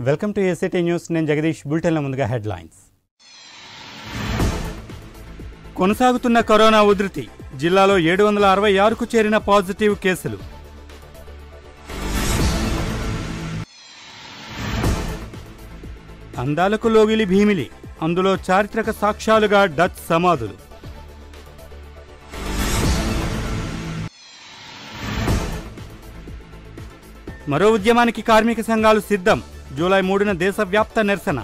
Welcome to ACT news నేను జగదీష్ బులెటిన్ల ముందుగా headlines కొనసాగుతున్న కరోనా ఉధృతి జిల్లాలో ఏడు వందల అరవై ఆరుకు చేరిన పాజిటివ్ కేసులు అందాలకు లోగిలి భీమిలి అందులో చారిత్రక సాక్ష్యాలుగా డచ్ సమాధులు మరో ఉద్యమానికి కార్మిక సంఘాలు సిద్ధం జూలై మూడున దేశవ్యాప్త నిరసన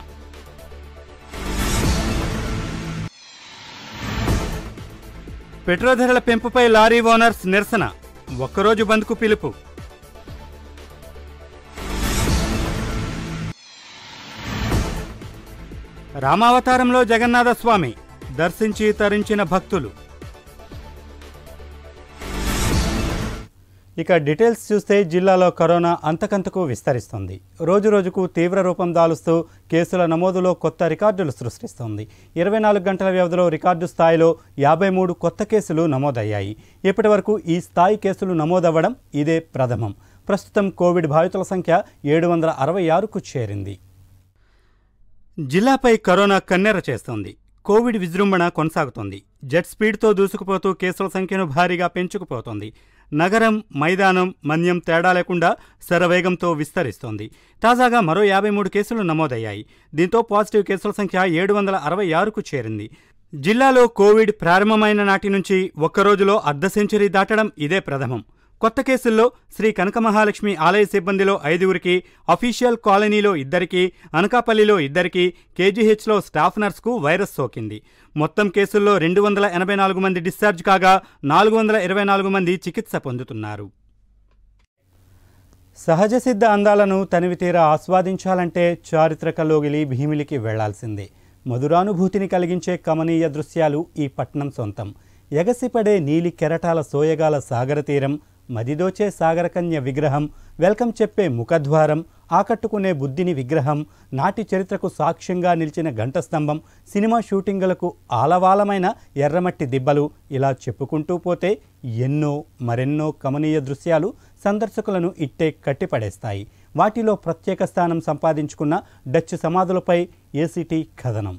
పెట్రోల్ ధరల పెంపుపై లారీ ఓనర్స్ నిరసన ఒక్కరోజు బంద్కు పిలుపు రామావతారంలో జగన్నాథ స్వామి దర్శించి తరించిన భక్తులు ఇక డీటెయిల్స్ చూస్తే జిల్లాలో కరోనా అంతకంతకు విస్తరిస్తుంది రోజు రోజుకు తీవ్ర రూపం దాలుస్తూ కేసుల నమోదులో కొత్త రికార్డులు సృష్టిస్తోంది ఇరవై నాలుగు గంటల వ్యవధిలో రికార్డు స్థాయిలో యాభై మూడు కొత్త కేసులు నమోదయ్యాయి ఇప్పటి వరకు ఈ స్థాయి కేసులు నమోదవ్వడం ఇదే ప్రథమం ప్రస్తుతం కోవిడ్ బాధితుల సంఖ్య ఏడు వందల అరవై ఆరుకు చేరింది జిల్లాపై కరోనా కన్నెర చేస్తోంది కోవిడ్ విజృంభణ కొనసాగుతోంది జెట్ స్పీడ్తో దూసుకుపోతూ కేసుల సంఖ్యను భారీగా పెంచుకుపోతోంది నగరం మైదానం మన్యం తేడా లేకుండా శరవేగంతో విస్తరిస్తోంది తాజాగా మరో యాభై మూడు కేసులు నమోదయ్యాయి దీంతో పాజిటివ్ కేసుల సంఖ్య ఏడు వందల అరవై ఆరుకు చేరింది జిల్లాలో కోవిడ్ ప్రారంభమైన నాటి నుంచి ఒక్కరోజులో అర్ధ సెంచరీ దాటడం ఇదే ప్రథమం కొత్త కేసుల్లో శ్రీ కనక మహాలక్ష్మి ఆలయ సిబ్బందిలో ఐదుగురికి అఫీషియల్ కాలనీలో ఇద్దరికి అనకాపల్లిలో ఇద్దరికి కేజీహెచ్లో స్టాఫ్ నర్స్కు వైరస్ సోకింది మొత్తం కేసుల్లో రెండు వందల ఎనభై నాలుగు మంది డిశ్చార్జ్ కాగా నాలుగు వందల ఇరవై నాలుగు మంది చికిత్స పొందుతున్నారు సహజ సిద్ధ అందాలను తనివి తీరా ఆస్వాదించాలంటే చారిత్రక లోగిలి భీమిలికి వెళ్లాల్సిందే మధురానుభూతిని కలిగించే కమనీయ దృశ్యాలు ఈ పట్నం సొంతం ఎగసిపడే నీలి కెరటాల సోయగాల సాగర తీరం మదిదోచే సాగరకన్య విగ్రహం వెల్కమ్ చెప్పే ముఖద్వారం ఆకట్టుకునే బుద్ధిని విగ్రహం నాటి చరిత్రకు సాక్ష్యంగా నిలిచిన ఘంటస్తంభం సినిమా షూటింగులకు ఆలవాలమైన ఎర్రమట్టి దిబ్బలు ఇలా చెప్పుకుంటూ పోతే ఎన్నో మరెన్నో కమనీయ దృశ్యాలు సందర్శకులను ఇట్టే కట్టిపడేస్తాయి వాటిలో ప్రత్యేక స్థానం సంపాదించుకున్న డచ్ సమాధులపై ఏసీటీ కథనం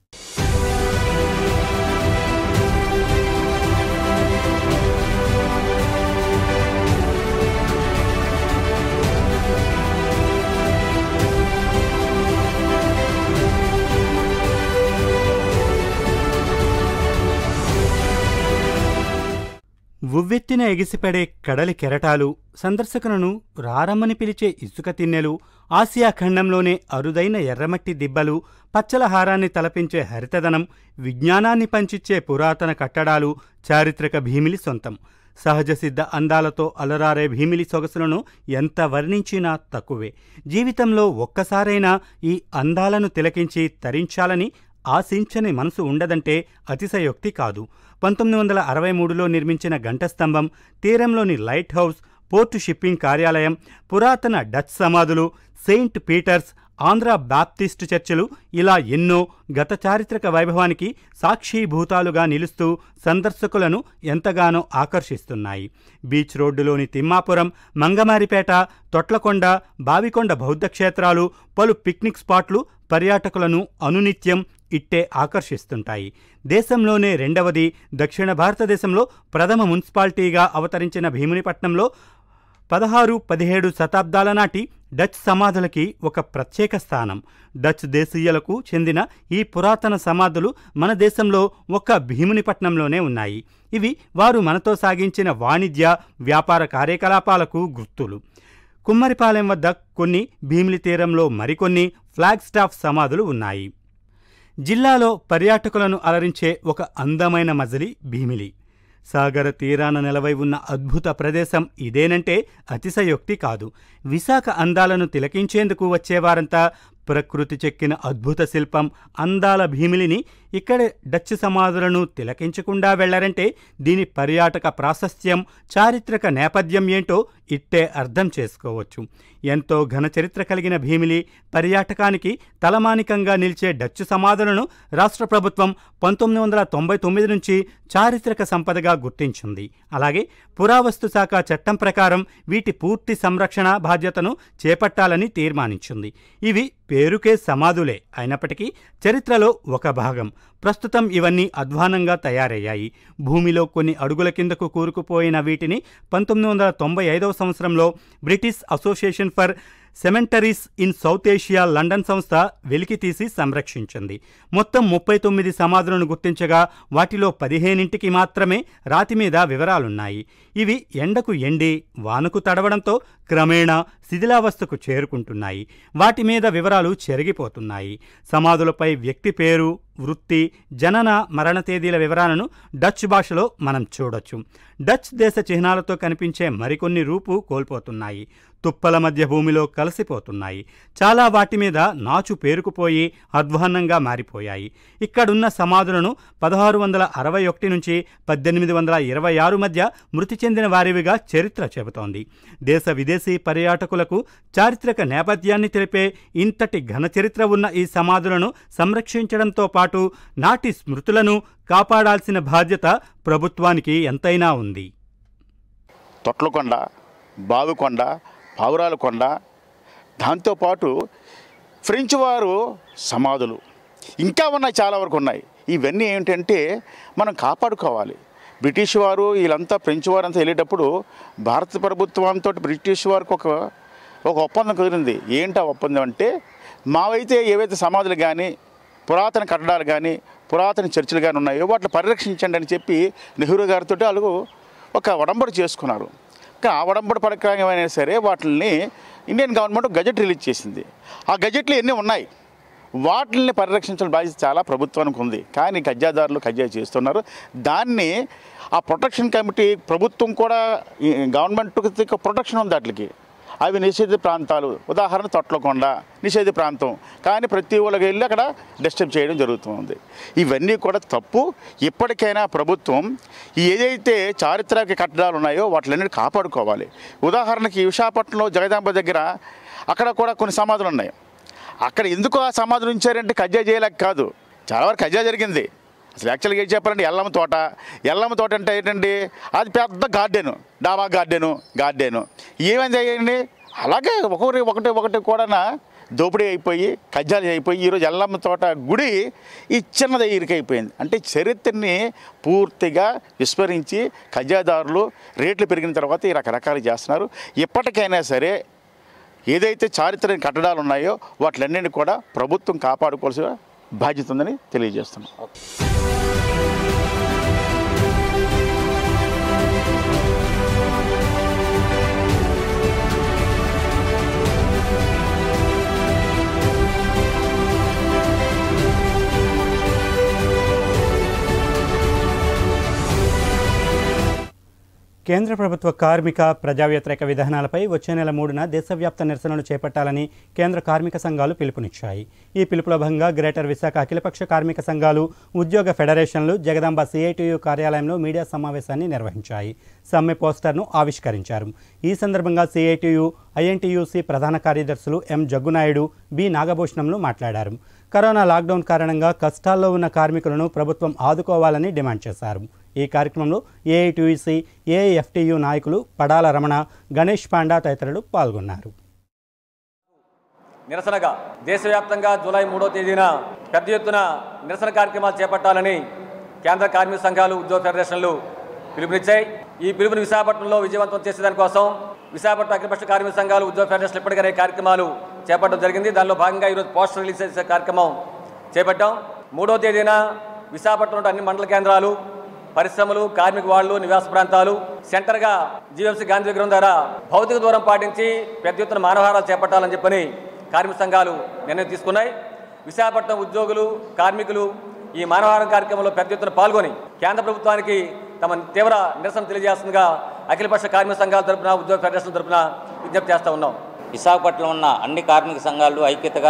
ఉవ్వెత్తిన ఎగిసిపడే కడలి కెరటాలు సందర్శకులను రారమ్మని పిలిచే ఇసుక తిన్నెలు ఆసియా ఖండంలోనే అరుదైన ఎర్రమట్టి దిబ్బలు పచ్చల హారాన్ని తలపించే హరితదనం విజ్ఞానాన్ని పంచిచ్చే పురాతన కట్టడాలు చారిత్రక భీమిలి సొంతం సహజ సిద్ధ అందాలతో అలరారే భీమిలి సొగసులను ఎంత వర్ణించినా తక్కువే జీవితంలో ఒక్కసారైనా ఈ అందాలను తిలకించి తరించాలని ఆశించని మనసు ఉండదంటే అతిశయోక్తి కాదు పంతొమ్మిది వందల అరవై మూడులో నిర్మించిన ఘంటస్తంభం తీరంలోని లైట్ హౌస్ పోర్టు షిప్పింగ్ కార్యాలయం పురాతన డచ్ సమాధులు సెయింట్ పీటర్స్ ఆంధ్ర బాప్టిస్టు చర్చిలు ఇలా ఎన్నో గత చారిత్రక వైభవానికి సాక్షీభూతాలుగా నిలుస్తూ సందర్శకులను ఎంతగానో ఆకర్షిస్తున్నాయి బీచ్ రోడ్డులోని తిమ్మాపురం మంగమారిపేట తొట్లకొండ బావికొండ బౌద్ధ క్షేత్రాలు పలు పిక్నిక్ స్పాట్లు పర్యాటకులను అనునిత్యం ఇట్టే ఆకర్షిస్తుంటాయి దేశంలోనే రెండవది దక్షిణ భారతదేశంలో ప్రథమ మున్సిపాలిటీగా అవతరించిన భీమునిపట్నంలో పదహారు పదిహేడు శతాబ్దాల నాటి డచ్ సమాధులకి ఒక ప్రత్యేక స్థానం డచ్ దేశీయులకు చెందిన ఈ పురాతన సమాధులు మన దేశంలో ఒక్క భీమునిపట్నంలోనే ఉన్నాయి ఇవి వారు మనతో సాగించిన వాణిజ్య వ్యాపార కార్యకలాపాలకు గుర్తులు కుమ్మరిపాలెం వద్ద కొన్ని భీమిలి తీరంలో మరికొన్ని ఫ్లాగ్ స్టాఫ్ సమాధులు ఉన్నాయి జిల్లాలో పర్యాటకులను అలరించే ఒక అందమైన మజిలి భీమిలి సాగర తీరాన నెలవై ఉన్న అద్భుత ప్రదేశం ఇదేనంటే అతిశయోక్తి కాదు విశాఖ అందాలను తిలకించేందుకు వచ్చేవారంతా ప్రకృతి చెక్కిన అద్భుత శిల్పం అందాల భీమిలిని ఇక్కడి డచ్ సమాధులను తిలకించకుండా వెళ్లారంటే దీని పర్యాటక ప్రాశస్త్యం చారిత్రక నేపథ్యం ఏంటో ఇట్టే అర్థం చేసుకోవచ్చు ఎంతో ఘన చరిత్ర కలిగిన భీమిలి పర్యాటకానికి తలమానికంగా నిలిచే డచ్ సమాధులను రాష్ట్ర ప్రభుత్వం పంతొమ్మిది వందల తొంభై తొమ్మిది నుంచి చారిత్రక సంపదగా గుర్తించింది అలాగే పురావస్తు శాఖ చట్టం ప్రకారం వీటి పూర్తి సంరక్షణ బాధ్యతను చేపట్టాలని తీర్మానించింది ఇవి పేరుకే సమాధులే అయినప్పటికీ చరిత్రలో ఒక భాగం ప్రస్తుతం ఇవన్నీ అధ్వానంగా తయారయ్యాయి భూమిలో కొన్ని అడుగుల కిందకు కూరుకుపోయిన వీటిని పంతొమ్మిది వందల తొంభై ఐదవ సంవత్సరంలో British association for cemeteries in South Asia London సంస్థ వెలికితీసి సంరక్షించింది మొత్తం ముప్పై తొమ్మిది సమాధులను గుర్తించగా వాటిలో పదిహేనింటికి మాత్రమే రాతి మీద వివరాలున్నాయి ఇవి ఎండకు ఎండి వానకు తడవడంతో క్రమేణా శిథిలావస్థకు చేరుకుంటున్నాయి వాటి మీద వివరాలు చెరిగిపోతున్నాయి సమాధులపై వ్యక్తి పేరు వృత్తి జనన మరణ తేదీల వివరాలను డచ్ భాషలో మనం చూడొచ్చు డచ్ దేశ చిహ్నాలతో కనిపించే మరికొన్ని రూపు కోల్పోతున్నాయి తుప్పల మధ్య భూమిలో కలిసిపోతున్నాయి చాలా వాటి మీద నాచు పేరుకుపోయి అధ్వాన్నంగా మారిపోయాయి ఇక్కడున్న సమాధులను పదహారు వందల అరవై ఒకటి నుంచి పద్దెనిమిది వందల ఇరవై ఆరు మధ్య మృతి చెందిన వారివిగా చరిత్ర చెబుతోంది దేశ విదేశీ పర్యాటకులకు చారిత్రక నేపథ్యాన్ని తెలిపే ఇంతటి ఘన చరిత్ర ఉన్న ఈ సమాధులను సంరక్షించడంతో పాటు నాటి స్మృతులను కాపాడాల్సిన బాధ్యత ప్రభుత్వానికి ఎంతైనా ఉంది తొట్లకొండ బావికొండ పావురాల కొండ దాంతోపాటు ఫ్రెంచ్ వారు సమాధులు ఇంకా ఉన్నాయి చాలా వరకు ఉన్నాయి ఇవన్నీ ఏంటంటే మనం కాపాడుకోవాలి బ్రిటిష్ వారు వీళ్ళంతా ఫ్రెంచ్ వారు అంతా వెళ్ళేటప్పుడు భారత ప్రభుత్వంతో బ్రిటిష్ వారికి ఒక ఒక ఒప్పందం కుదిరింది ఏంటి ఆ ఒప్పందం అంటే మావైతే ఏవైతే సమాధులు కానీ పురాతన కట్టడాలు కానీ పురాతన చర్చిలు కానీ ఉన్నాయో వాటిని పరిరక్షించండి అని చెప్పి నెహ్రూ గారితో వాళ్ళు ఒక ఒడంబడి చేసుకున్నారు కానీ ఆ ఒడంబడి ప్రకారం అయినా సరే వాటిని ఇండియన్ గవర్నమెంట్ గజెట్ రిలీజ్ చేసింది ఆ గజెట్లు ఎన్ని ఉన్నాయి వాటిని పరిరక్షించాల్సిన బాధ్యత చాలా ప్రభుత్వానికి ఉంది కానీ కజ్జాదారులు కజ్జా చేస్తున్నారు దాన్ని ఆ ప్రొటెక్షన్ కమిటీ ప్రభుత్వం కూడా ఈ గవర్నమెంట్ ప్రొటెక్షన్ ఉంది వాటికి అవి నిషేధ ప్రాంతాలు ఉదాహరణ తొట్లకొండ నిషేధ ప్రాంతం కానీ ప్రతి ఊళ్ళకి వెళ్ళి అక్కడ డిస్టర్బ్ చేయడం జరుగుతుంది ఇవన్నీ కూడా తప్పు ఇప్పటికైనా ప్రభుత్వం ఈ ఏదైతే చారిత్రక కట్టడాలు ఉన్నాయో వాటిలన్నీ కాపాడుకోవాలి ఉదాహరణకి విశాఖపట్నంలో జగదాంబ దగ్గర అక్కడ కూడా కొన్ని సమాధులు ఉన్నాయి అక్కడ ఎందుకు ఆ సమాధులు ఉంచారంటే కజ్జా చేయలేక కాదు చాలా వరకు కజ్జా జరిగింది అసలు యాక్చువల్గా ఏం చెప్పాలంటే ఎల్లమ్మ తోట ఎల్లమ్మ తోట అంటే ఏంటండి అది పెద్ద గార్డెను డాబా గార్డెను గార్డెను ఏమైంది అయ్యండి అలాగే ఒకటి ఒకటి ఒకటి కూడా దోపిడీ అయిపోయి కజ్జాలు అయిపోయి ఈరోజు ఎల్లమ్మ తోట గుడి ఈ చిన్నది ఇరికైపోయింది అంటే చరిత్రని పూర్తిగా విస్మరించి కజ్జాదారులు రేట్లు పెరిగిన తర్వాత ఈ రకరకాలు చేస్తున్నారు ఇప్పటికైనా సరే ఏదైతే చారిత్రక కట్టడాలు ఉన్నాయో వాటిలన్నింటినీ కూడా ప్రభుత్వం కాపాడుకోవాల్సిన బాధ్యత ఉందని తెలియజేస్తున్నాం కేంద్ర ప్రభుత్వ కార్మిక ప్రజా వ్యతిరేక విధానాలపై వచ్చే నెల మూడున దేశవ్యాప్త నిరసనలు చేపట్టాలని కేంద్ర కార్మిక సంఘాలు పిలుపునిచ్చాయి ఈ పిలుపులో భాగంగా గ్రేటర్ విశాఖ అఖిలపక్ష కార్మిక సంఘాలు ఉద్యోగ ఫెడరేషన్లు జగదాంబ సిఐటియు కార్యాలయంలో మీడియా సమావేశాన్ని నిర్వహించాయి సమ్మె పోస్టర్ను ఆవిష్కరించారు ఈ సందర్భంగా సిఐటియు ఐఎన్టీయూసీ ప్రధాన కార్యదర్శులు ఎం జగ్గునాయుడు బి నాగభూషణంలు మాట్లాడారు కరోనా లాక్డౌన్ కారణంగా కష్టాల్లో ఉన్న కార్మికులను ప్రభుత్వం ఆదుకోవాలని డిమాండ్ చేశారు ఈ కార్యక్రమంలో ఏఐటీయూసీ ఏఐఎఫ్టియు నాయకులు పడాల రమణ గణేష్ పాండా తదితరులు పాల్గొన్నారు నిరసనగా దేశవ్యాప్తంగా జూలై మూడో తేదీన పెద్ద ఎత్తున నిరసన కార్యక్రమాలు చేపట్టాలని కేంద్ర కార్మిక సంఘాలు ఉద్యోగ ఫెడరేషన్లు పిలుపునిచ్చాయి ఈ పిలుపుని విశాఖపట్నంలో విజయవంతం చేసేదానికోసం విశాఖపట్నం అఖిలపక్ష కార్మిక సంఘాలు ఉద్యోగ ఫెడరేషన్లు ఇప్పటికనే కార్యక్రమాలు చేపట్టడం జరిగింది దానిలో భాగంగా ఈరోజు పోస్టర్ రిలీజ్ చేసే కార్యక్రమం చేపట్టాం మూడో తేదీన విశాఖపట్నంలో అన్ని మండల కేంద్రాలు పరిశ్రమలు కార్మిక వాళ్ళు నివాస ప్రాంతాలు సెంటర్గా జీవీఎంసీ గాంధీ విగ్రహం ద్వారా భౌతిక దూరం పాటించి పెద్ద ఎత్తున మానవహారాలు చేపట్టాలని చెప్పని కార్మిక సంఘాలు నిర్ణయం తీసుకున్నాయి విశాఖపట్నం ఉద్యోగులు కార్మికులు ఈ మానవహారం కార్యక్రమంలో పెద్ద ఎత్తున పాల్గొని కేంద్ర ప్రభుత్వానికి తమ తీవ్ర నిరసన తెలియజేస్తుందిగా అఖిలపక్ష కార్మిక సంఘాల తరపున ఉద్యోగ ఫెడరేషన్ తరపున విజ్ఞప్తి చేస్తూ ఉన్నాం విశాఖపట్నంలో ఉన్న అన్ని కార్మిక సంఘాలు ఐక్యతగా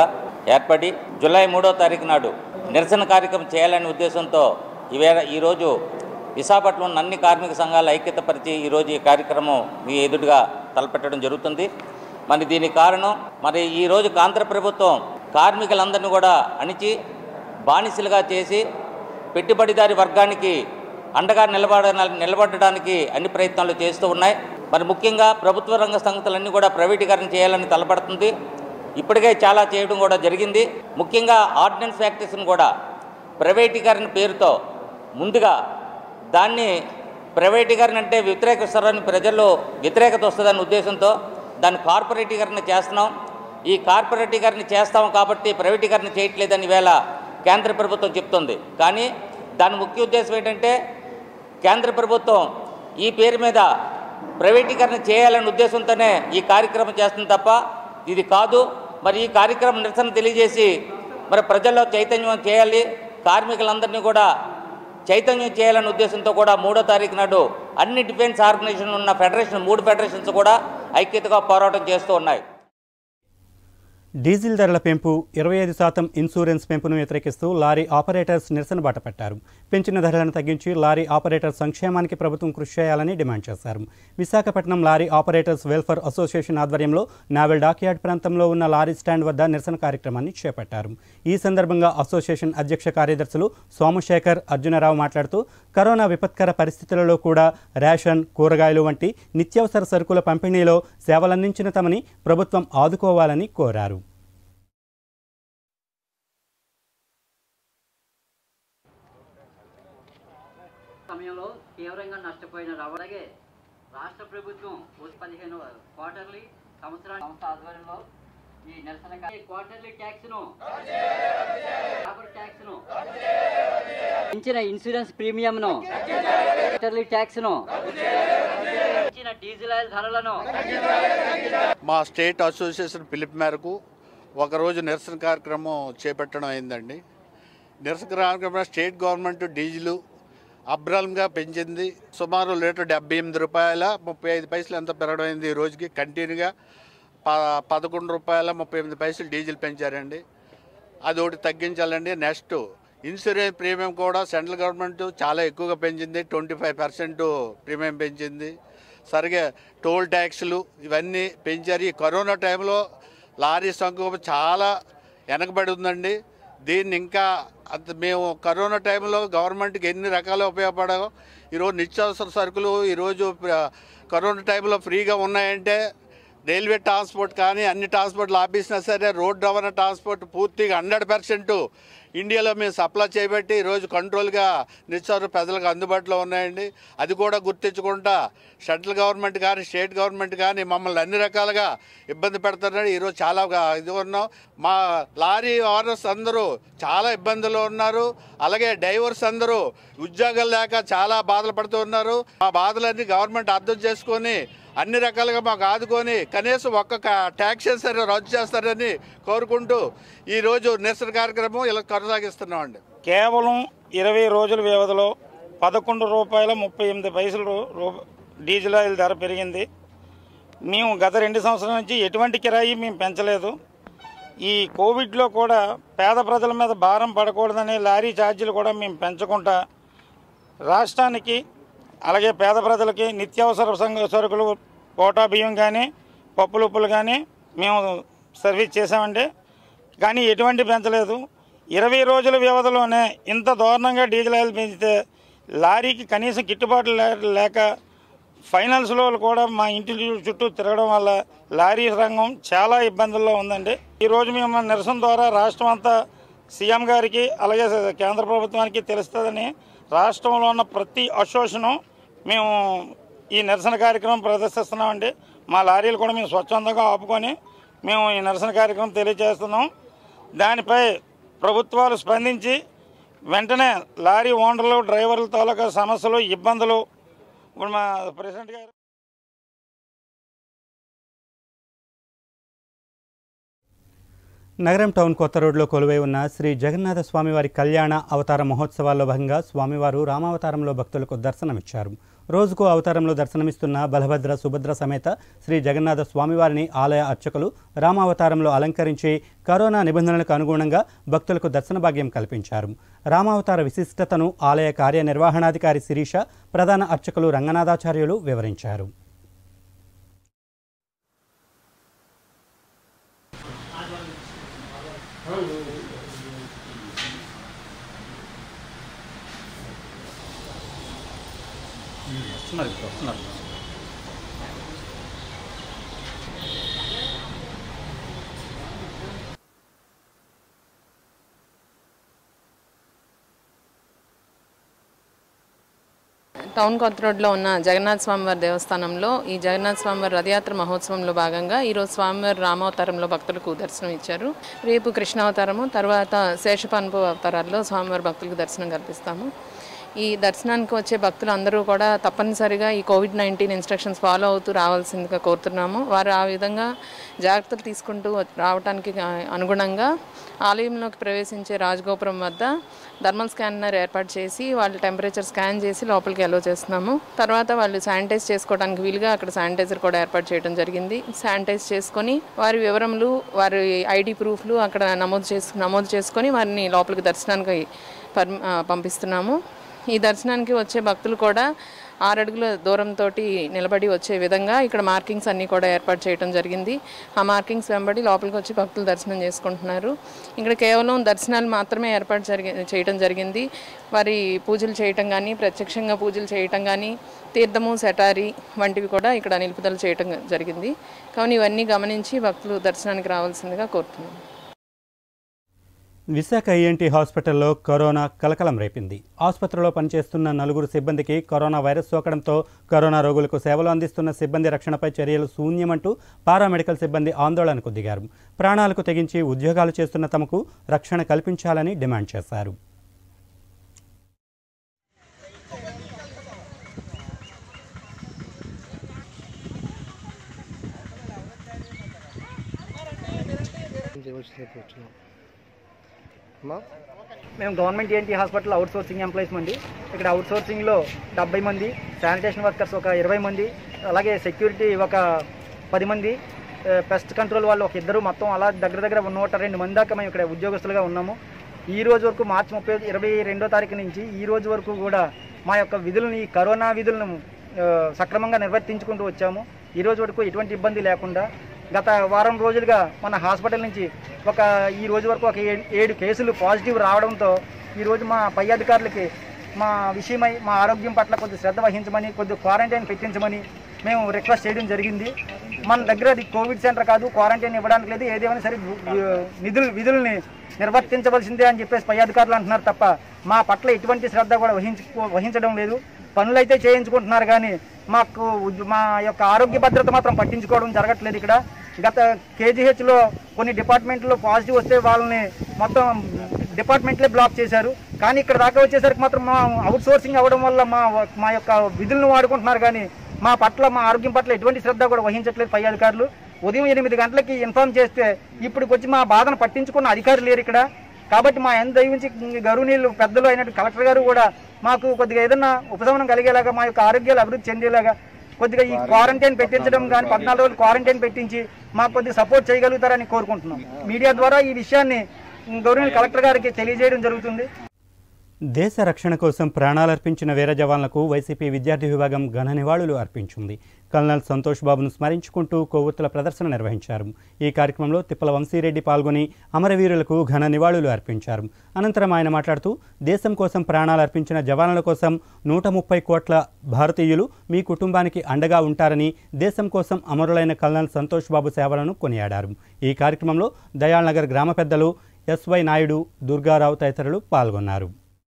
ఏర్పడి జూలై మూడో తారీఖు నాడు నిరసన కార్యక్రమం చేయాలనే ఉద్దేశంతో ఈవేళ ఈరోజు విశాఖపట్నంలో అన్ని కార్మిక సంఘాల ఐక్యతపరిచి ఈరోజు ఈ కార్యక్రమం మీ ఎదురుగా తలపెట్టడం జరుగుతుంది మరి దీనికి కారణం మరి ఈరోజు కేంద్ర ప్రభుత్వం కార్మికులందరినీ కూడా అణిచి బానిసలుగా చేసి పెట్టుబడిదారి వర్గానికి అండగా నిలబడ నిలబడడానికి అన్ని ప్రయత్నాలు చేస్తూ ఉన్నాయి మరి ముఖ్యంగా ప్రభుత్వ రంగ సంస్థలన్నీ కూడా ప్రైవేటీకరణ చేయాలని తలపడుతుంది ఇప్పటికే చాలా చేయడం కూడా జరిగింది ముఖ్యంగా ఆర్డినెన్స్ ఫ్యాక్టరీస్ని కూడా ప్రైవేటీకరణ పేరుతో ముందుగా దాన్ని ప్రైవేటీకరణ అంటే వ్యతిరేకిస్తారని ప్రజల్లో వ్యతిరేకత వస్తుందనే ఉద్దేశంతో దాన్ని కార్పొరేటీకరణ చేస్తున్నాం ఈ కార్పొరేటీకరణ చేస్తాం కాబట్టి ప్రైవేటీకరణ చేయట్లేదని వేళ కేంద్ర ప్రభుత్వం చెప్తుంది కానీ దాని ముఖ్య ఉద్దేశం ఏంటంటే కేంద్ర ప్రభుత్వం ఈ పేరు మీద ప్రైవేటీకరణ చేయాలనే ఉద్దేశంతోనే ఈ కార్యక్రమం చేస్తుంది తప్ప ఇది కాదు మరి ఈ కార్యక్రమం నిరసన తెలియజేసి మరి ప్రజల్లో చైతన్యం చేయాలి కార్మికులందరినీ కూడా చైతన్యం చేయాలనే ఉద్దేశంతో కూడా మూడో తారీఖు నాడు అన్ని డిఫెన్స్ ఆర్గనైజేషన్ ఉన్న ఫెడరేషన్ మూడు ఫెడరేషన్స్ కూడా ఐక్యతగా పోరాటం చేస్తూ ఉన్నాయి డీజిల్ ధరల పెంపు ఇరవై ఐదు శాతం ఇన్సూరెన్స్ పెంపును వ్యతిరేకిస్తూ లారీ ఆపరేటర్స్ నిరసన బాట పట్టారు పెంచిన ధరలను తగ్గించి లారీ ఆపరేటర్ సంక్షేమానికి ప్రభుత్వం కృషి చేయాలని డిమాండ్ చేశారు Visakhapatnam lorry operators welfare association ఆధ్వర్యంలో నావెల్ డాక్యార్డ్ ప్రాంతంలో ఉన్న లారీ స్టాండ్ వద్ద నిరసన కార్యక్రమాన్ని చేపట్టారు ఈ సందర్భంగా అసోసియేషన్ అధ్యక్ష కార్యదర్శులు సోమశేఖర్ అర్జునరావు మాట్లాడుతూ కరోనా విపత్కర పరిస్థితులలో కూడా రేషన్ కూరగాయలు వంటి నిత్యావసర సరుకుల పంపిణీలో సేవలందించిన తమని ప్రభుత్వం ఆదుకోవాలని కోరారు సమయంలో తీవ్రంగా నష్టపోయిన రవ- అలాగే రాష్ట్ర ప్రభుత్వం వచ్చి పదిహేను క్వార్టర్లీ సంవత్సరాల సంస్థ ఆధ్వర్యంలో ఈ నిరసన కా- ఈ క్వార్టర్లీ ట్యాక్స్ ను లేబర్ ట్యాక్స్ ను పెంచిన ఇన్సూరెన్స్ ప్రీమియం ను క్వార్టర్లీ ట్యాక్స్ ను పెంచిన డీజిల్ ఆయిల్ ధరలను మా స్టేట్ అసోసియేషన్ పిలుపు మేరకు ఒకరోజు నిరసన కార్యక్రమం చేపట్టడం అయిందండి నిరసన కార్యక్రమం స్టేట్ గవర్నమెంట్ డీజిల్ అబ్రాలంగా పెంచింది సుమారు లీటర్ డెబ్బై ఎనిమిది రూపాయల ముప్పై ఐదు పైసలు ఎంత పెరగడం అయింది ఈ రోజుకి కంటిన్యూగా ప పదకొండు రూపాయల ముప్పై ఎనిమిది పైసలు డీజిల్ పెంచారండి అది ఒకటి తగ్గించాలండి నెక్స్ట్ ఇన్సూరెన్స్ ప్రీమియం కూడా సెంట్రల్ గవర్నమెంట్ చాలా ఎక్కువగా పెంచింది ట్వంటీ ఫైవ్ పర్సెంట్ ప్రీమియం పెంచింది సరిగా టోల్ ట్యాక్స్లు ఇవన్నీ పెంచారు ఈ కరోనా టైంలో లారీ సంఖ్య చాలా వెనకబడి ఉందండి దీన్ని ఇంకా అంత మేము కరోనా టైంలో గవర్నమెంట్కి ఎన్ని రకాల ఉపయోగపడాలో ఈరోజు నిత్యావసర సరుకులు ఈరోజు ప్ర- కరోనా టైంలో ఫ్రీగా ఉన్నాయంటే రైల్వే ట్రాన్స్పోర్ట్ కానీ అన్ని ట్రాన్స్పోర్ట్లు ఆపేసినా సరే రోడ్ రవాణా ట్రాన్స్పోర్ట్ పూర్తిగా హండ్రెడ్ పర్సెంట్ ఇండియాలో మేము సప్లై చేయబట్టి ఈరోజు కంట్రోల్గా నిత్యావసర ప్రజలకు అందుబాటులో ఉన్నాయండి అది కూడా గుర్తించుకుంటా సెంట్రల్ గవర్నమెంట్ కానీ స్టేట్ గవర్నమెంట్ కానీ మమ్మల్ని అన్ని రకాలుగా ఇబ్బంది పెడుతున్నారు ఈరోజు చాలా గా- ఇది ఉన్నాం మా లారీ ఓనర్స్ అందరూ చాలా ఇబ్బందులు ఉన్నారు అలాగే డ్రైవర్స్ అందరూ ఉద్యోగాలు లేక చాలా బాధలు పడుతూ ఉన్నారు మా బాధలన్నీ గవర్నమెంట్ అర్థం చేసుకొని అన్ని రకాలుగా మాకు ఆదుకొని కనీసం ఒక్క ట్యాక్సెస్ సరే రద్దు చేస్తారని కోరుకుంటూ ఈరోజు నిరసన కార్యక్రమం ఇలా కొనసాగిస్తున్నామండి కేవలం ఇరవై రోజుల వ్యవధిలో పదకొండు రూపాయల ముప్పై ఎనిమిది పైసలు రూ- రూ- డీజిల్ ఆయిల్ ధర పెరిగింది మేము గత రెండు సంవత్సరాల నుంచి ఎటువంటి కిరాయి మేము పెంచలేదు ఈ కోవిడ్లో కూడా పేద ప్రజల మీద భారం పడకూడదని లారీ ఛార్జీలు కూడా మేము పెంచకుండా రాష్ట్రానికి అలాగే పేద ప్రజలకి నిత్యావసర సంగ సరుకులు కోటా బియ్యం కానీ పప్పులు ఉప్పులు కానీ మేము సర్వీస్ చేసామండి కానీ ఎటువంటి పెంచలేదు ఇరవై రోజుల వ్యవధిలోనే ఇంత దారుణంగా డీజిల్ ఆయిల్ పెంచితే లారీకి కనీసం గిట్టుబాటు లే- లేక ఫైనాన్స్లో కూడా మా ఇంటి చుట్టూ తిరగడం వల్ల లారీ రంగం చాలా ఇబ్బందుల్లో ఉందండి ఈరోజు మేము నిరసన ద్వారా రాష్ట్రం అంతా సీఎం గారికి అలాగే కేంద్ర ప్రభుత్వానికి తెలుస్తుందని రాష్ట్రంలో ఉన్న ప్రతి అసోసియేషను మేము ఈ నిరసన కార్యక్రమం ప్రదర్శిస్తున్నామండి మా లారీలు కూడా మేము స్వచ్ఛందంగా ఆపుకొని మేము ఈ నిరసన కార్యక్రమం తెలియజేస్తున్నాం దానిపై ప్రభుత్వాలు స్పందించి వెంటనే లారీ ఓనర్లు డ్రైవర్ల తాలూకా సమస్యలు ఇబ్బందులు ఇప్పుడు మా ప్రెసిడెంట్ గారు నగరం టౌన్ కొత్త రోడ్లో కొలువై ఉన్న శ్రీ జగన్నాథ స్వామివారి కళ్యాణ అవతార మహోత్సవాల్లో భాగంగా స్వామివారు రామావతారంలో భక్తులకు దర్శనమిచ్చారు రోజుకో అవతారంలో దర్శనమిస్తున్న బలభద్ర సుభద్ర సమేత శ్రీ జగన్నాథ స్వామివారిని ఆలయ అర్చకులు రామావతారంలో అలంకరించి కరోనా నిబంధనలకు అనుగుణంగా భక్తులకు దర్శన భాగ్యం కల్పించారు రామావతార విశిష్టతను ఆలయ కార్యనిర్వహణాధికారి శిరీష ప్రధాన అర్చకులు రంగనాథాచార్యులు వివరించారు టౌన్ కొత్త రోడ్లో ఉన్న జగన్నాథ స్వామివారి దేవస్థానంలో ఈ జగన్నాథ స్వామివారి రథయాత్ర మహోత్సవంలో భాగంగా ఈరోజు స్వామివారి రామావతారంలో భక్తులకు దర్శనం ఇచ్చారు రేపు కృష్ణావతారము తర్వాత శేషపాన్పు అవతారాల్లో స్వామివారి భక్తులకు దర్శనం కల్పిస్తాము ఈ దర్శనానికి వచ్చే భక్తులు అందరూ కూడా తప్పనిసరిగా ఈ కోవిడ్ నైన్టీన్ ఇన్స్ట్రక్షన్స్ ఫాలో అవుతూ రావాల్సిందిగా కోరుతున్నాము వారు ఆ విధంగా జాగ్రత్తలు తీసుకుంటూ రావడానికి అనుగుణంగా ఆలయంలోకి ప్రవేశించే రాజగోపురం వద్ద థర్మల్ స్కానర్ ఏర్పాటు చేసి వాళ్ళ టెంపరేచర్ స్కాన్ చేసి లోపలికి అలో చేస్తున్నాము తర్వాత వాళ్ళు శానిటైజ్ చేసుకోవడానికి వీలుగా అక్కడ శానిటైజర్ కూడా ఏర్పాటు చేయడం జరిగింది శానిటైజ్ చేసుకొని వారి వివరములు వారి ఐడి ప్రూఫ్లు అక్కడ నమోదు చేసు నమోదు చేసుకొని వారిని లోపలికి దర్శనానికి పర్ పంపిస్తున్నాము ఈ దర్శనానికి వచ్చే భక్తులు కూడా ఆరడుగుల దూరంతో నిలబడి వచ్చే విధంగా ఇక్కడ మార్కింగ్స్ అన్నీ కూడా ఏర్పాటు చేయడం జరిగింది ఆ మార్కింగ్స్ వెంబడి లోపలికి వచ్చి భక్తులు దర్శనం చేసుకుంటున్నారు ఇక్కడ కేవలం దర్శనాలు మాత్రమే ఏర్పాటు జరిగి చేయడం జరిగింది వారి పూజలు చేయటం కానీ ప్రత్యక్షంగా పూజలు చేయటం కానీ తీర్థము సెటారి వంటివి కూడా ఇక్కడ నిలుపుదల చేయటం జరిగింది కావున ఇవన్నీ గమనించి భక్తులు దర్శనానికి రావాల్సిందిగా కోరుతున్నాను విశాఖ ఈఎన్టీ హాస్పిటల్లో కరోనా కలకలం రేపింది ఆసుపత్రిలో పనిచేస్తున్న నలుగురు సిబ్బందికి కరోనా వైరస్ సోకడంతో కరోనా రోగులకు సేవలు అందిస్తున్న సిబ్బంది రక్షణపై చర్యలు శూన్యమంటూ పారామెడికల్ సిబ్బంది ఆందోళనకు దిగారు ప్రాణాలకు తెగించి ఉద్యోగాలు చేస్తున్న తమకు రక్షణ కల్పించాలని డిమాండ్ చేశారు మేము గవర్నమెంట్ ఏంటి హాస్పిటల్ అవుట్ సోర్సింగ్ ఎంప్లాయీస్ మంది ఇక్కడ అవుట్ సోర్సింగ్లో డెబ్బై మంది శానిటేషన్ వర్కర్స్ ఒక ఇరవై మంది అలాగే సెక్యూరిటీ ఒక పది మంది ఆ, పెస్ట్ కంట్రోల్ వాళ్ళు ఒక ఇద్దరు మొత్తం అలా దగ్గర దగ్గర నూట రెండు మంది దాకా మేము ఇక్కడ ఉద్యోగస్తులుగా ఉన్నాము ఈ రోజు వరకు మార్చి ముప్పై ఇరవై రెండో తారీఖు నుంచి ఈ రోజు వరకు కూడా మా యొక్క విధులను ఈ కరోనా విధులను ఆ, సక్రమంగా నిర్వర్తించుకుంటూ వచ్చాము ఈ రోజు వరకు ఎటువంటి ఇబ్బంది లేకుండా గత వారం రోజులుగా మన హాస్పిటల్ నుంచి ఒక ఈ రోజు వరకు ఒక ఏ- ఏడు కేసులు పాజిటివ్ రావడంతో ఈరోజు మా పై అధికారులకి మా విషయమై మా ఆరోగ్యం పట్ల కొద్ది శ్రద్ధ వహించమని కొద్ది క్వారంటైన్ పెట్టించమని మేము రిక్వెస్ట్ చేయడం జరిగింది మన దగ్గర అది కోవిడ్ సెంటర్ కాదు క్వారంటైన్ ఇవ్వడానికి లేదు ఏదేమైనా సరే వి- నిధులు విధుల్ని నిర్వర్తించవలసిందే అని చెప్పేసి పై అధికారులు అంటున్నారు తప్ప మా పట్ల ఎటువంటి శ్రద్ధ కూడా వహించు వహించడం లేదు పనులైతే చేయించుకుంటున్నారు కానీ మాకు ఉద్- మా యొక్క ఆరోగ్య భద్రత మాత్రం పట్టించుకోవడం జరగట్లేదు ఇక్కడ గత కేజీహెచ్లో కొన్ని డిపార్ట్మెంట్లో పాజిటివ్ వస్తే వాళ్ళని మొత్తం డిపార్ట్మెంట్లే బ్లాక్ చేశారు కానీ ఇక్కడ దాకా వచ్చేసరికి మాత్రం మా అవుట్ సోర్సింగ్ అవ్వడం వల్ల మా మా యొక్క విధులను వాడుకుంటున్నారు కానీ మా పట్ల మా ఆరోగ్యం పట్ల ఎటువంటి శ్రద్ధ కూడా వహించట్లేదు పై అధికారులు ఉదయం ఎనిమిది గంటలకి ఇన్ఫార్మ్ చేస్తే ఇప్పటికి వచ్చి మా బాధను పట్టించుకున్న అధికారులు లేరు ఇక్కడ కాబట్టి మా ఎంత దయవించి గౌరవనీయులు పెద్దలు అయినట్టు కలెక్టర్ గారు కూడా మాకు కొద్దిగా ఏదన్నా ఉపశమనం కలిగేలాగా మా యొక్క ఆరోగ్యాలు అభివృద్ధి చెందేలాగా కొద్దిగా ఈ క్వారంటైన్ పెట్టించడం కానీ పద్నాలుగు రోజులు క్వారంటైన్ పెట్టించి మాకు కొద్దిగా సపోర్ట్ చేయగలుగుతారని కోరుకుంటున్నాం మీడియా ద్వారా ఈ విషయాన్ని గౌరవనీయులు కలెక్టర్ గారికి తెలియజేయడం జరుగుతుంది దేశ రక్షణ కోసం ప్రాణాలర్పించిన వీర జవాన్లకు వైసీపీ విద్యార్థి విభాగం ఘన నివాళులు అర్పించింది కల్నల్ సంతోష్ బాబును స్మరించుకుంటూ కొవ్వొత్తుల ప్రదర్శన నిర్వహించారు ఈ కార్యక్రమంలో తిప్పల వంశీరెడ్డి పాల్గొని అమరవీరులకు ఘన నివాళులు అర్పించారు అనంతరం ఆయన మాట్లాడుతూ దేశం కోసం ప్రాణాలు అర్పించిన జవాన్ల కోసం నూట ముప్పై కోట్ల భారతీయులు మీ కుటుంబానికి అండగా ఉంటారని దేశం కోసం అమరులైన కల్నల్ సంతోష్ బాబు సేవలను కొనియాడారు ఈ కార్యక్రమంలో దయాళ్ నగర్ గ్రామ పెద్దలు ఎస్వై నాయుడు దుర్గారావు తదితరులు పాల్గొన్నారు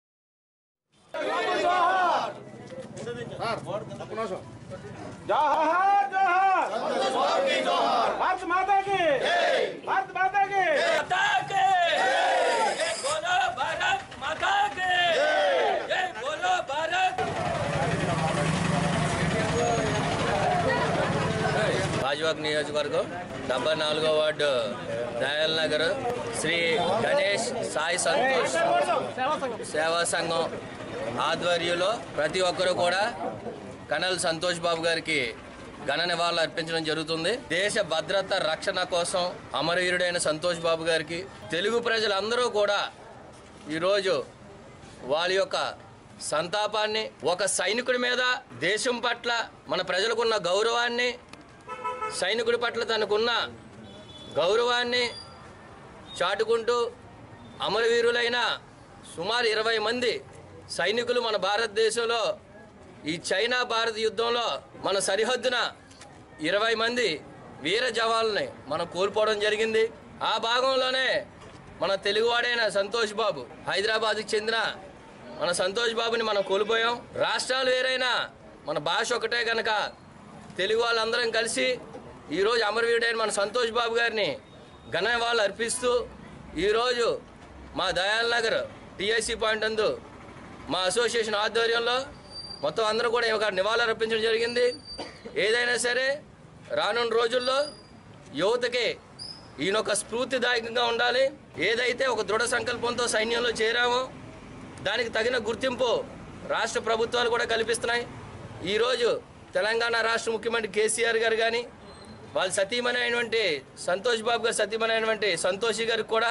రాజవాక్ నియోజకవర్గం డెబ్బై నాలుగో వార్డు దయాల్ నగర్ శ్రీ గణేష్ సాయి సంతోష్ సేవా సంఘం ఆధ్వర్యంలో ప్రతి ఒక్కరూ కూడా కనల్ సంతోష్ బాబు గారికి ఘన నివాళులు అర్పించడం జరుగుతుంది దేశ భద్రత రక్షణ కోసం అమరవీరుడైన సంతోష్ బాబు గారికి తెలుగు ప్రజలందరూ కూడా ఈరోజు వాళ్ళ యొక్క సంతాపాన్ని ఒక సైనికుడి మీద దేశం పట్ల మన ప్రజలకున్న గౌరవాన్ని సైనికుడి పట్ల తనకున్న గౌరవాన్ని చాటుకుంటూ అమరవీరులైన సుమారు ఇరవై మంది సైనికులు మన భారతదేశంలో ఈ చైనా భారత్ యుద్ధంలో మన సరిహద్దున ఇరవై మంది వీర జవాన్లని మనం కోల్పోవడం జరిగింది ఆ భాగంలోనే మన తెలుగువాడైన సంతోష్ బాబు హైదరాబాద్కి చెందిన మన సంతోష్ బాబుని మనం కోల్పోయాం రాష్ట్రాలు వేరైనా మన భాష ఒకటే గనక తెలుగు వాళ్ళందరం కలిసి ఈరోజు అమరవీరుడైన మన సంతోష్ బాబు గారిని ఘన నివాళులు అర్పిస్తూ ఈరోజు మా దయాల్ నగర్ టీఐసీ పాయింట్ అందు మా అసోసియేషన్ ఆధ్వర్యంలో మొత్తం అందరూ కూడా ఒక నివాళులు అర్పించడం జరిగింది ఏదైనా సరే రానున్న రోజుల్లో యువతకి ఈయన ఒక స్ఫూర్తిదాయకంగా ఉండాలి ఏదైతే ఒక దృఢ సంకల్పంతో సైన్యంలో చేరామో దానికి తగిన గుర్తింపు రాష్ట్ర ప్రభుత్వాలు కూడా కల్పిస్తున్నాయి ఈరోజు తెలంగాణ రాష్ట్ర ముఖ్యమంత్రి కేసీఆర్ గారు కానీ వాళ్ళ సతీమణి అయినటువంటి సంతోష్ బాబు గారు సతీమణి అయినటువంటి సంతోషి గారికి కూడా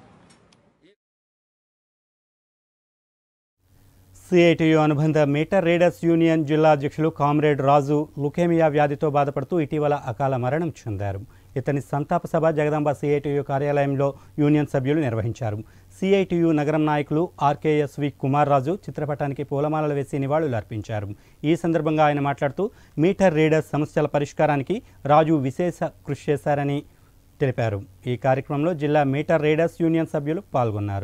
సిఐటియు అనుబంధ మీటర్ రీడర్స్ యూనియన్ జిల్లా అధ్యక్షులు కామ్రేడ్ రాజు లుకేమియా వ్యాధితో బాధపడుతూ ఇటీవల అకాల మరణం చెందారు ఇతని సంతాప సభ జగదాంబ సిఐటియు కార్యాలయంలో యూనియన్ సభ్యులు నిర్వహించారు సిఐటియు నగరం నాయకులు ఆర్కేఎస్వి కుమార్ రాజు చిత్రపటానికి పూలమాలలు వేసి నివాళులు అర్పించారు ఈ సందర్భంగా ఆయన మాట్లాడుతూ మీటర్ రీడర్స్ సమస్యల పరిష్కారానికి రాజు విశేష కృషి చేశారని తెలిపారు ఈ కార్యక్రమంలో జిల్లా మీటర్ రీడర్స్ యూనియన్ సభ్యులు పాల్గొన్నారు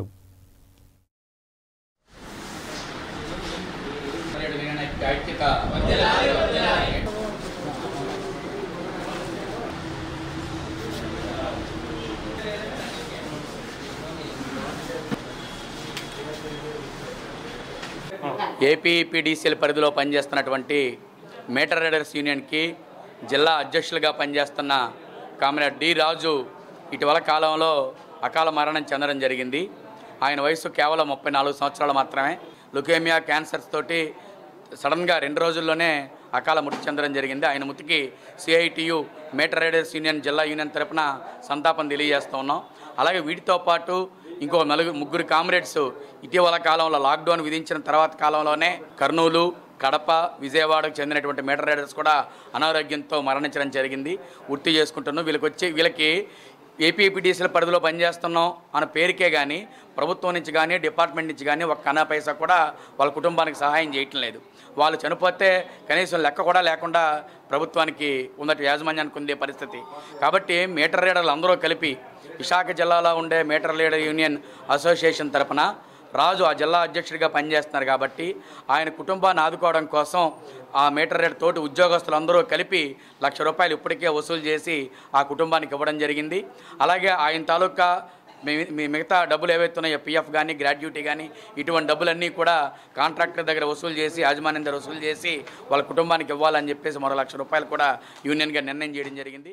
ఏపీపీడీసీల పరిధిలో పనిచేస్తున్నటువంటి మీటర్ రైడర్స్ యూనియన్కి జిల్లా అధ్యక్షులుగా పనిచేస్తున్న కామ్రేడ్ డి రాజు ఇటీవల కాలంలో అకాల మరణం చెందడం జరిగింది ఆయన వయసు కేవలం ముప్పై నాలుగు సంవత్సరాలు మాత్రమే లుకేమియా క్యాన్సర్స్ తోటి సడన్గా రెండు రోజుల్లోనే అకాల మృతి చెందడం జరిగింది ఆయన మృతికి సిఐటియు మీటర్ రైడర్స్ యూనియన్ జిల్లా యూనియన్ తరపున సంతాపం తెలియజేస్తూ ఉన్నాం అలాగే వీటితో పాటు ఇంకో నలుగురు ముగ్గురు కామ్రేడ్స్ ఇటీవల కాలంలో లాక్డౌన్ విధించిన తర్వాత కాలంలోనే కర్నూలు కడప విజయవాడకు చెందినటువంటి మీటర్ రైడర్స్ కూడా అనారోగ్యంతో మరణించడం జరిగింది గుర్తు చేసుకుంటున్నాం వీళ్ళకి వచ్చి వీళ్ళకి ఏపీపీటీసీల పరిధిలో పనిచేస్తున్నాం అన్న పేరుకే కానీ ప్రభుత్వం నుంచి కానీ డిపార్ట్మెంట్ నుంచి కానీ ఒక కన్నా పైసా కూడా వాళ్ళ కుటుంబానికి సహాయం చేయటం లేదు వాళ్ళు చనిపోతే కనీసం లెక్క కూడా లేకుండా ప్రభుత్వానికి ఉన్నట్టు యాజమాన్యానికి ఉండే పరిస్థితి కాబట్టి మీటర్ రీడర్లు అందరూ కలిపి విశాఖ జిల్లాలో ఉండే మీటర్ లీడర్ యూనియన్ అసోసియేషన్ తరపున రాజు ఆ జిల్లా అధ్యక్షుడిగా పనిచేస్తున్నారు కాబట్టి ఆయన కుటుంబాన్ని ఆదుకోవడం కోసం ఆ మీటర్ రేట్ తోటి ఉద్యోగస్తులందరూ కలిపి లక్ష రూపాయలు ఇప్పటికే వసూలు చేసి ఆ కుటుంబానికి ఇవ్వడం జరిగింది అలాగే ఆయన తాలూకా మీ- మీ మిగతా డబ్బులు ఏవైతే ఉన్నాయో పిఎఫ్ కానీ గ్రాడ్యుటీ కానీ ఇటువంటి డబ్బులన్నీ కూడా కాంట్రాక్టర్ దగ్గర వసూలు చేసి యాజమాన్యం దగ్గర వసూలు చేసి వాళ్ళ కుటుంబానికి ఇవ్వాలని చెప్పేసి మరో లక్ష రూపాయలు కూడా యూనియన్గా నిర్ణయం చేయడం జరిగింది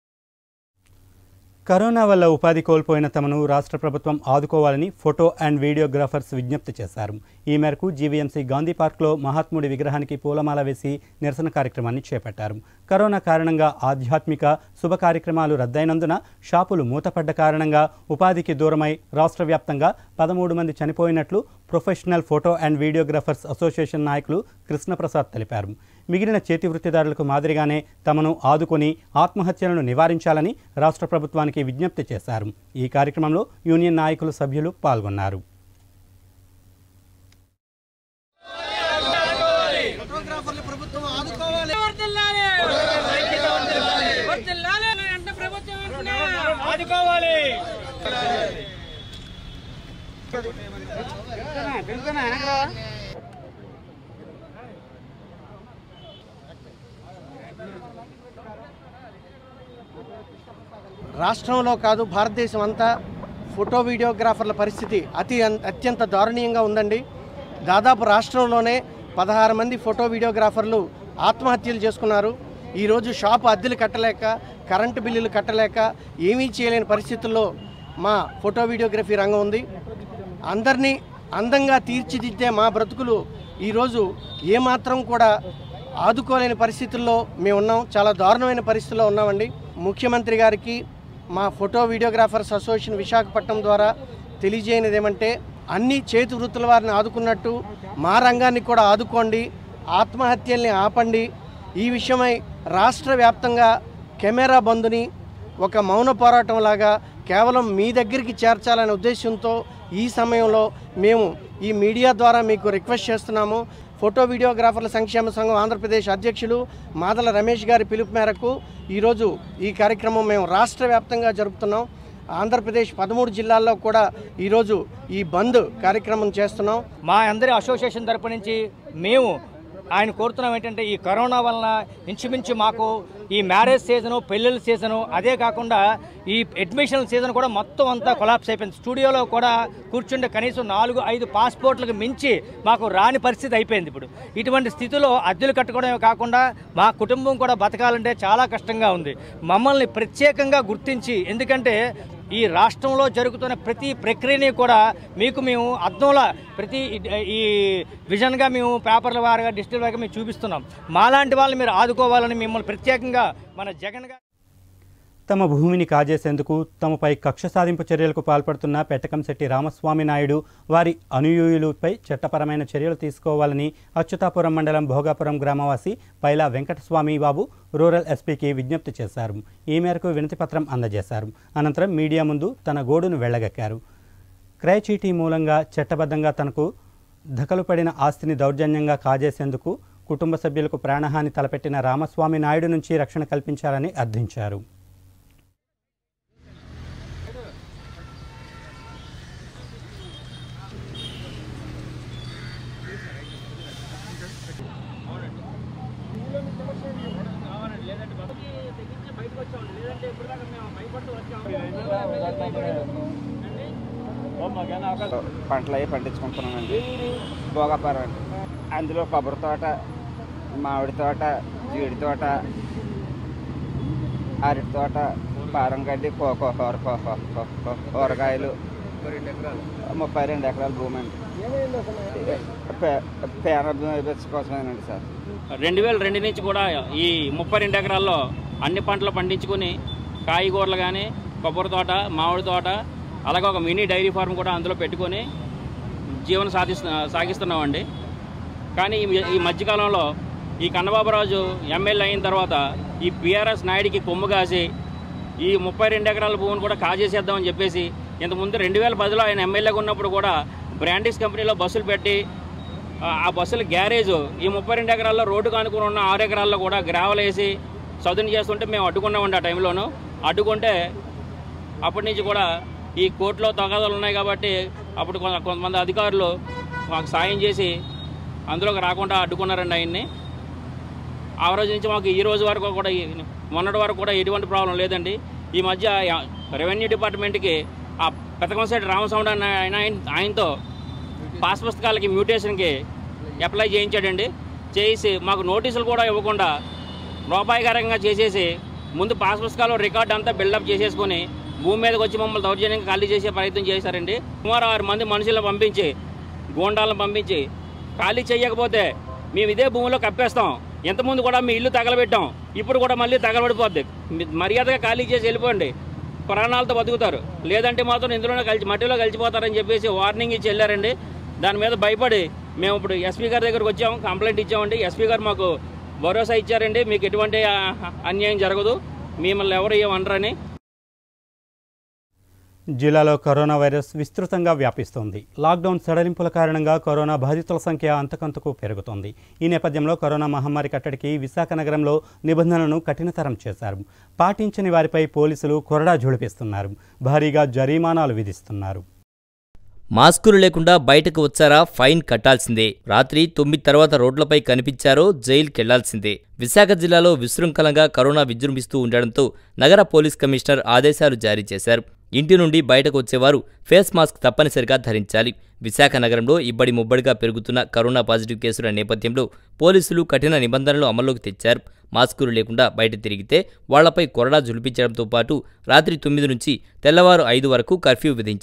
కరోనా వల్ల ఉపాధి కోల్పోయిన తమను రాష్ట్ర ప్రభుత్వం ఆదుకోవాలని ఫోటో అండ్ వీడియోగ్రాఫర్స్ విజ్ఞప్తి చేశారు ఈ మేరకు జీవీఎంసీ గాంధీ పార్క్లో మహాత్ముడి విగ్రహానికి పూలమాల వేసి నిరసన కార్యక్రమాన్ని చేపట్టారు కరోనా కారణంగా ఆధ్యాత్మిక శుభ కార్యక్రమాలు రద్దయినందున షాపులు మూతపడ్డ కారణంగా ఉపాధికి దూరమై రాష్ట్ర వ్యాప్తంగా పదమూడు మంది చనిపోయినట్లు professional photo and videographers association నాయకులు కృష్ణప్రసాద్ తెలిపారు మిగిలిన చేతి వృత్తిదారులకు మాదిరిగానే తమను ఆదుకొని ఆత్మహత్యలను నివారించాలని రాష్ట్ర ప్రభుత్వానికి విజ్ఞప్తి చేశారు ఈ కార్యక్రమంలో యూనియన్ నాయకులు సభ్యులు పాల్గొన్నారు రాష్ట్రంలో కాదు భారతదేశం అంతా ఫోటో వీడియోగ్రాఫర్ల పరిస్థితి అతి అత్యంత దారుణీయంగా ఉందండి దాదాపు రాష్ట్రంలోనే పదహారు మంది ఫోటో వీడియోగ్రాఫర్లు ఆత్మహత్యలు చేసుకున్నారు ఈరోజు షాపు అద్దెలు కట్టలేక కరెంటు బిల్లులు కట్టలేక ఏమీ చేయలేని పరిస్థితుల్లో మా ఫోటో వీడియోగ్రఫీ రంగం ఉంది అందరినీ అందంగా తీర్చిదిద్దే మా బ్రతుకులు ఈరోజు ఏమాత్రం కూడా ఆదుకోలేని పరిస్థితుల్లో మేము ఉన్నాం చాలా దారుణమైన పరిస్థితుల్లో ఉన్నామండి ముఖ్యమంత్రి గారికి మా ఫోటో వీడియోగ్రాఫర్స్ అసోసియేషన్ విశాఖపట్నం ద్వారా తెలియజేయనిది ఏమంటే అన్ని చేతి వృత్తుల వారిని ఆదుకున్నట్టు మా రంగాన్ని కూడా ఆదుకోండి ఆత్మహత్యల్ని ఆపండి ఈ విషయమై రాష్ట్ర వ్యాప్తంగా కెమెరా బందుని ఒక మౌన పోరాటం లాగా కేవలం మీ దగ్గరికి చేర్చాలనే ఉద్దేశంతో ఈ సమయంలో మేము ఈ మీడియా ద్వారా మీకు రిక్వెస్ట్ చేస్తున్నాము ఫోటో వీడియోగ్రాఫర్ల సంక్షేమ సంఘం ఆంధ్రప్రదేశ్ అధ్యక్షులు మాదల రమేష్ గారి పిలుపు మేరకు ఈరోజు ఈ కార్యక్రమం మేము రాష్ట్ర వ్యాప్తంగా జరుపుతున్నాం ఆంధ్రప్రదేశ్ పదమూడు జిల్లాల్లో కూడా ఈరోజు ఈ బంద్ కార్యక్రమం చేస్తున్నాం మా అందరి అసోసియేషన్ తరపు నుంచి మేము ఆయన కోరుతున్నాం ఏంటంటే ఈ కరోనా వలన ఇంచుమించు మాకు ఈ మ్యారేజ్ సీజను పెళ్ళిళ్ళ సీజను అదే కాకుండా ఈ అడ్మిషన్ సీజన్ కూడా మొత్తం అంతా కొలాప్స్ అయిపోయింది స్టూడియోలో కూడా కూర్చుంటే కనీసం నాలుగు ఐదు పాస్పోర్ట్లకు మించి మాకు రాని పరిస్థితి అయిపోయింది ఇప్పుడు ఇటువంటి స్థితిలో అద్దెలు కట్టుకోవడమే కాకుండా మా కుటుంబం కూడా బతకాలంటే చాలా కష్టంగా ఉంది మమ్మల్ని ప్రత్యేకంగా గుర్తించి ఎందుకంటే ఈ రాష్ట్రంలో జరుగుతున్న ప్రతి ప్రక్రియని కూడా మీకు మేము అద్దంలో ప్రతి ఈ విజన్గా మేము పేపర్ల వారిగా డిజిటల్ వారిగా మేము చూపిస్తున్నాం మాలాంటి వాళ్ళని మీరు ఆదుకోవాలని మిమ్మల్ని ప్రత్యేకంగా మన జగన్ గారు తమ భూమిని కాజేసేందుకు తమపై కక్ష సాధింపు చర్యలకు పాల్పడుతున్న పెట్టకంశెట్టి రామస్వామి నాయుడు వారి అనుయూయులపై చట్టపరమైన చర్యలు తీసుకోవాలని అచ్యుతాపురం మండలం భోగాపురం గ్రామవాసి పైలా వెంకటస్వామి బాబు రూరల్ ఎస్పీకి విజ్ఞప్తి చేశారు ఈ మేరకు వినతిపత్రం అందజేశారు అనంతరం మీడియా ముందు తన గోడును వెళ్లగక్కారు క్రయ చీటీ మూలంగా చట్టబద్ధంగా తనకు దఖలు పడిన ఆస్తిని దౌర్జన్యంగా కాజేసేందుకు కుటుంబ సభ్యులకు ప్రాణహాని తలపెట్టిన రామస్వామి నాయుడు నుంచి రక్షణ కల్పించాలని అర్థించారు పంటలు అవి పండించుకుంటున్నామండి భోగాపురం అండి అందులో కొబ్బరి తోట మామిడి తోట జీడి తోట అరటి తోట పారం గడ్డి కో- కో- కూర కో- కో- కో- కో- కూరగాయలు ముప్పై రెండు ఎకరాల భూమి అండి పే- పేర కోసమేనండి సార్ రెండు వేల రెండు నుంచి కూడా ఈ ముప్పై రెండు ఎకరాల్లో అన్ని పంటలు పండించుకుని కాయగూరలు కానీ కొబ్బరి తోట మామిడి తోట అలాగే ఒక మినీ డైరీ ఫార్మ్ కూడా అందులో పెట్టుకొని జీవనం సాధిస్తు సాగిస్తున్నామండి కానీ ఈ- ఈ మధ్యకాలంలో ఈ కన్నబాబురాజు ఎమ్మెల్యే అయిన తర్వాత ఈ పిఆర్ఎస్ నాయుడికి కొమ్ము కాసి ఈ ముప్పై రెండు ఎకరాల భూమిని కూడా కాజేసేద్దామని చెప్పేసి ఇంతకుముందు రెండు వేల పదిలో ఆయన ఎమ్మెల్యేగా ఉన్నప్పుడు కూడా బ్రాండిస్ కంపెనీలో బస్సులు పెట్టి ఆ- ఆ బస్సుల గ్యారేజ్ ఈ ముప్పై రెండు ఎకరాల్లో రోడ్డు కానుకుని ఉన్న ఆరు ఎకరాల్లో కూడా గ్రావెల్ వేసి సదును చేస్తుంటే మేము అడ్డుకున్నామండి ఆ టైంలోనూ అడ్డుకుంటే అప్పటి నుంచి కూడా ఈ కోర్టులో తగాదాలు ఉన్నాయి కాబట్టి అప్పుడు కొంత- కొంతమంది అధికారులు మాకు సాయం చేసి అందులోకి రాకుండా అడ్డుకున్నారండి ఆయన్ని ఆ రోజు నుంచి మాకు ఈ రోజు వరకు కూడా ఈ- మొన్నటి వరకు కూడా ఎటువంటి ప్రాబ్లం లేదండి ఈ మధ్య ఆ- రెవెన్యూ డిపార్ట్మెంట్కి ఆ పెతకంశెట్టి రామస్వామి అన్న ఆయన ఆయనతో పాస్ పుస్తకాలకి మ్యూటేషన్కి అప్లై చేయించాడండి చేసి మాకు నోటీసులు కూడా ఇవ్వకుండా రూపాయికరంగా చేసేసి ముందు పాస్ పుస్తకాలు రికార్డ్ అంతా బిల్డప్ చేసేసుకొని భూమి మీదకి వచ్చి మమ్మల్ని దౌర్జన్యంగా ఖాళీ చేసే ప్రయత్నం చేశారండి సుమారు ఆరు మంది మనుషులను పంపించి గోండాలను పంపించి ఖాళీ చేయకపోతే మేము ఇదే భూమిలో కప్పేస్తాం ఇంతకుముందు కూడా మీ ఇల్లు తగలబెట్టాం ఇప్పుడు కూడా మళ్ళీ తగలబడిపోద్ది మీ- మర్యాదగా ఖాళీ చేసి వెళ్ళిపోండి ప్రాణాలతో బతుకుతారు లేదంటే మాత్రం ఇందులోనే కలిసి మట్టిలో కలిసిపోతారని చెప్పేసి వార్నింగ్ ఇచ్చి వెళ్ళారండి దాని మీద భయపడి మేము ఇప్పుడు ఎస్పీ గారి దగ్గరకు వచ్చాము కంప్లైంట్ ఇచ్చామండి ఎస్పీ గారు మాకు భరోసా ఇచ్చారండి మీకు ఎటువంటి ఆ, అన్యాయం జరగదు మిమ్మల్ని ఎవరు ఏమనరని జిల్లాలో కరోనా వైరస్ విస్తృతంగా వ్యాపిస్తోంది లాక్డౌన్ సడలింపుల కారణంగా కరోనా బాధితుల సంఖ్య అంతకంతకు పెరుగుతోంది ఈ నేపథ్యంలో కరోనా మహమ్మారి కట్టడికి విశాఖ నగరంలో నిబంధనలను కఠినతరం చేశారు పాటించని వారిపై పోలీసులు కొరడా జుడిపిస్తున్నారు భారీగా జరిమానాలు విధిస్తున్నారు మాస్కులు లేకుండా బయటకు వచ్చారా ఫైన్ కట్టాల్సిందే రాత్రి తొమ్మిది తర్వాత రోడ్లపై కనిపించారో జైలుకెళ్లాల్సిందే విశాఖ జిల్లాలో విశృంఖలంగా కరోనా విజృంభిస్తూ ఉండడంతో నగర పోలీస్ కమిషనర్ ఆదేశాలు జారీ చేశారు ఇంటి నుండి బయటకు వచ్చేవారు ఫేస్ మాస్క్ తప్పనిసరిగా ధరించాలి విశాఖ నగరంలో ఇబ్బడి ముబ్బడిగా పెరుగుతున్న కరోనా పాజిటివ్ కేసుల నేపథ్యంలో పోలీసులు కఠిన నిబంధనలు అమల్లోకి తెచ్చారు మాస్కులు లేకుండా బయట తిరిగితే వాళ్లపై కొరడా జులిపించడంతో పాటు రాత్రి తొమ్మిది నుంచి తెల్లవారు ఐదు వరకు కర్ఫ్యూ విధించారు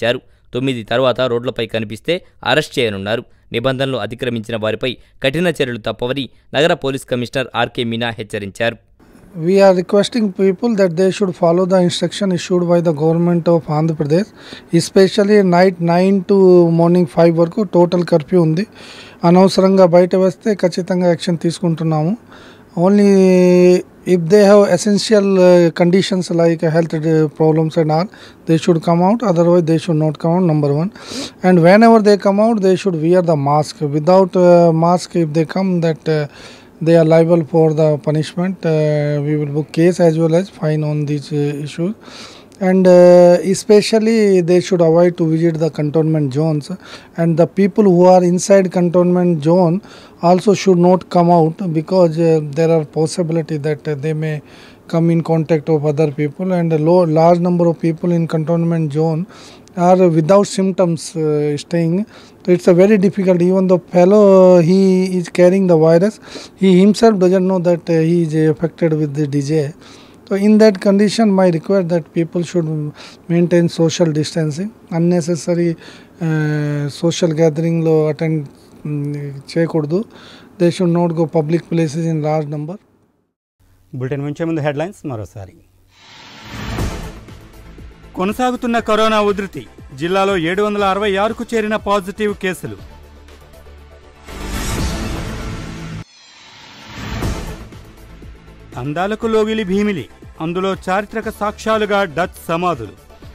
తొమ్మిది తర్వాత రోడ్లపై కనిపిస్తే అరెస్ట్ చేయనున్నారు నిబంధనలు అతిక్రమించిన వారిపై కఠిన చర్యలు తప్పవని నగర పోలీస్ కమిషనర్ ఆర్కే మీనా హెచ్చరించారు we are requesting people that they should follow the instruction issued by the government of Andhra Pradesh, especially night 9 to morning five వరకు టోటల్ కర్ఫ్యూ ఉంది అనవసరంగా బయట వస్తే ఖచ్చితంగా యాక్షన్ తీసుకుంటున్నాము only if they have essential conditions like health problems and all they should come out otherwise they should not come out number one and whenever they come out they should wear the mask without mask if they come that they are liable for the punishment. Uh, we will book case as well as fine on these uh, issues. And uh, especially they should avoid to visit the cantonment zones. And the people who are inside cantonment zone also should not come out because uh, there are possibility that uh, they may come in contact of other people. And a low, large number of people in cantonment zone are without symptoms uh, staying. So it's a very difficult. Even the fellow uh, he is carrying the virus, he himself doesn't know that uh, he is affected with the DJ. So in that condition, my request that people should maintain social distancing. Unnecessary uh, social gathering lo attend చేయకూడదు they should not go public places in large number bulletin ముంచే ముందు headlines మరోసారి కొనసాగుతున్న corona ఉధృతి జిల్లాలో ఏడు వందల అరవై ఆరుకు చేరిన పాజిటివ్ కేసులు అందాలకు లోగిలి భీమిలి అందులో చారిత్రక సాక్ష్యాలుగా డచ్ సమాధులు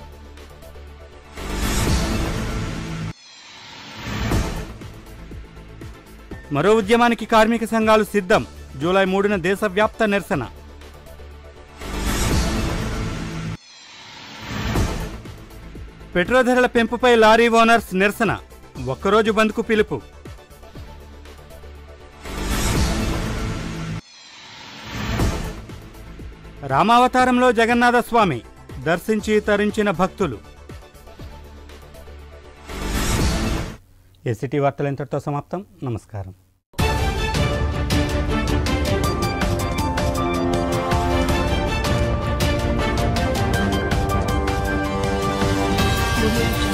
మరో ఉద్యమానికి కార్మిక సంఘాలు సిద్ధం జూలై మూడున దేశవ్యాప్త నిరసన పెట్రోల్ ధరల పెంపుపై లారీ ఓనర్స్ నిరసన ఒక్కరోజు బంద్కు పిలుపు రామావతారంలో జగన్నాథ స్వామి దర్శించి తరించిన భక్తులు ఎసిటీ వార్తలు ఇంతటితో సమాప్తం నమస్కారం Audio Jungle.